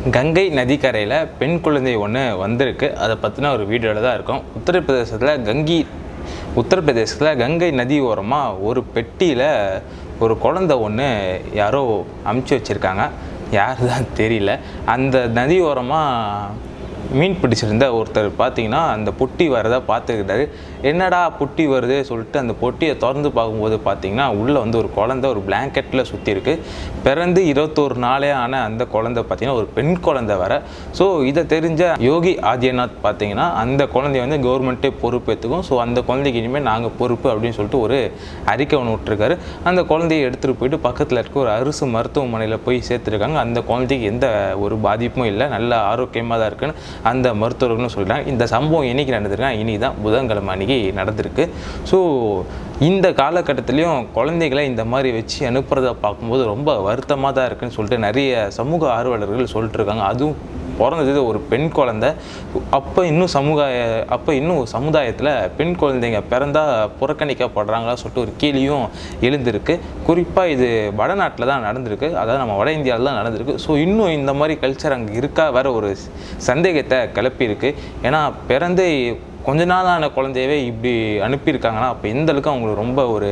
கங்கை நதிக்கரையில் பெண் குழந்தை ஒன்று வந்திருக்கு அதை பற்றின ஒரு வீடியோவில் தான் இருக்கும் உத்தரப்பிரதேசத்தில் கங்கி உத்தரப்பிரதேசத்தில் கங்கை நதி ஓரமாக ஒரு பெட்டியில் ஒரு குழந்தை ஒன்று யாரோ அமுச்சு வச்சுருக்காங்க யார் தான் தெரியல அந்த நதி ஓரமாக மீன் பிடிச்சிருந்த ஒருத்தர் பார்த்தீங்கன்னா அந்த பொட்டி வரதை பார்த்துக்கிட்டாரு என்னடா பொட்டி வருது சொல்லிட்டு அந்த பொட்டியை திறந்து பார்க்கும்போது பார்த்தீங்கன்னா உள்ளே வந்து ஒரு குழந்தை ஒரு பிளாங்கெட்டில் சுற்றி இருக்கு பிறந்து இருபத்தோரு நாளே ஆன அந்த குழந்தை பார்த்தீங்கன்னா ஒரு பெண் குழந்தை வர ஸோ இதை தெரிஞ்ச யோகி ஆதித்யநாத் பார்த்தீங்கன்னா அந்த குழந்தைய வந்து கவர்மெண்ட்டே பொறுப்பேற்றுக்கும் ஸோ அந்த குழந்தைக்கு இனிமேல் நாங்கள் பொறுப்பு அப்படின்னு சொல்லிட்டு ஒரு அறிக்கை ஒன்று விட்டுருக்காரு அந்த குழந்தைய எடுத்துகிட்டு போயிட்டு பக்கத்தில் இருக்க ஒரு அரசு மருத்துவமனையில் போய் சேர்த்துருக்காங்க அந்த குழந்தைக்கு எந்த ஒரு பாதிப்பும் இல்லை நல்ல ஆரோக்கியமாக தான் இருக்குன்னு அந்த மருத்துவர்களும் சொல்லிட்டாங்க இந்த சம்பவம் என்னைக்கு நடந்திருக்கா இனி தான் புதன்கிழமை அன்னைக்கு நடந்திருக்கு ஸோ இந்த காலகட்டத்திலையும் குழந்தைகளை இந்த மாதிரி வச்சு அனுப்புறதை பார்க்கும்போது ரொம்ப வருத்தமாக தான் இருக்குன்னு சொல்லிட்டு நிறைய சமூக ஆர்வலர்கள் சொல்லிட்டு இருக்காங்க அதுவும் பிறந்தது ஒரு பெண் குழந்தை அப்போ இன்னும் சமுதாய அப்போ இன்னும் சமுதாயத்தில் பெண் குழந்தைங்க பிறந்தா புறக்கணிக்கப்படுறாங்களா சொல்லிட்டு ஒரு கேள்வியும் எழுந்திருக்கு குறிப்பாக இது வடநாட்டில் தான் நடந்திருக்கு அதாவது நம்ம வட இந்தியாவில் தான் நடந்திருக்கு ஸோ இன்னும் இந்த மாதிரி கல்ச்சர் அங்கே இருக்கா வேற ஒரு சந்தேகத்தை கிளப்பியிருக்கு ஏன்னா பிறந்தே கொஞ்ச நாளான குழந்தையவே இப்படி அனுப்பியிருக்காங்கன்னா அப்போ எந்த அளவுக்கு அவங்களுக்கு ரொம்ப ஒரு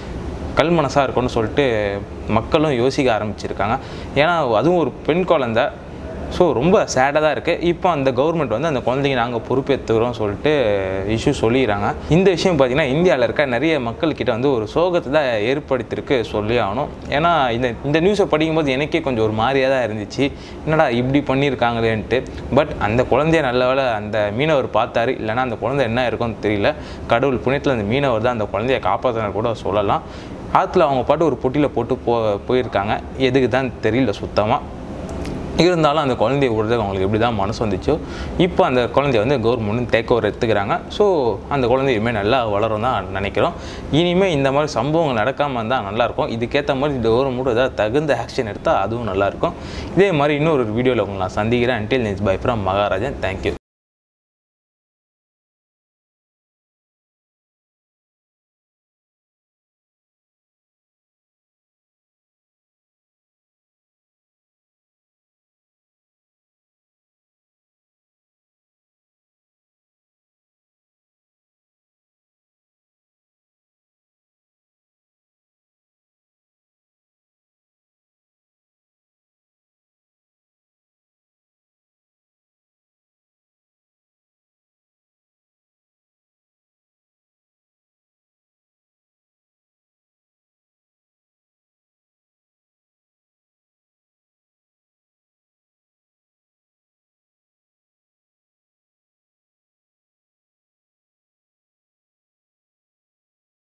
கல் மனசாக இருக்கும்னு சொல்லிட்டு மக்களும் யோசிக்க ஆரம்பிச்சிருக்காங்க ஏன்னா அதுவும் ஒரு பெண் குழந்தை ஸோ ரொம்ப சேடாக தான் இருக்குது இப்போ அந்த கவர்மெண்ட் வந்து அந்த குழந்தைங்க நாங்கள் பொறுப்பேற்றுக்கிறோம் சொல்லிட்டு இஷ்யூ சொல்லிடுறாங்க இந்த விஷயம் பார்த்திங்கன்னா இந்தியாவில் இருக்க நிறைய மக்கள்கிட்ட வந்து ஒரு சோகத்தை தான் ஏற்படுத்தியிருக்கு சொல்லி ஆகணும் ஏன்னா இந்த இந்த நியூஸை படிக்கும்போது எனக்கே கொஞ்சம் ஒரு மாதிரியாக தான் இருந்துச்சு என்னடா இப்படி பண்ணியிருக்காங்களேன்ட்டு பட் அந்த குழந்தைய நல்ல வேளை அந்த மீனவர் பார்த்தாரு இல்லைன்னா அந்த குழந்தை என்ன இருக்கும்னு தெரியல கடவுள் புண்ணியத்தில் அந்த மீனவர் தான் அந்த குழந்தைய காப்பாற்றினார் கூட சொல்லலாம் ஆற்றுல அவங்க பாட்டு ஒரு பொட்டியில் போட்டு போ போயிருக்காங்க எதுக்கு தான் தெரியல சுத்தமாக இருந்தாலும் அந்த குழந்தைய விடுறதுக்கு அவங்களுக்கு எப்படி தான் மனசு வந்துச்சோ இப்போ அந்த குழந்தைய வந்து கவர்மெண்ட் டேக் ஓவர் எடுத்துக்கிறாங்க ஸோ அந்த குழந்தை இனிமேல் நல்லா வளரும் தான் நினைக்கிறோம் இனிமேல் இந்த மாதிரி சம்பவங்கள் நடக்காமல் இருந்தால் நல்லாயிருக்கும் இதுக்கேற்ற மாதிரி இந்த கவர்மெண்ட் ஏதாவது தகுந்த ஆக்ஷன் எடுத்தால் அதுவும் நல்லாயிருக்கும் இதே மாதிரி இன்னொரு வீடியோவில் உங்களை நான் சந்திக்கிறேன் until next bye from Maharajan thank you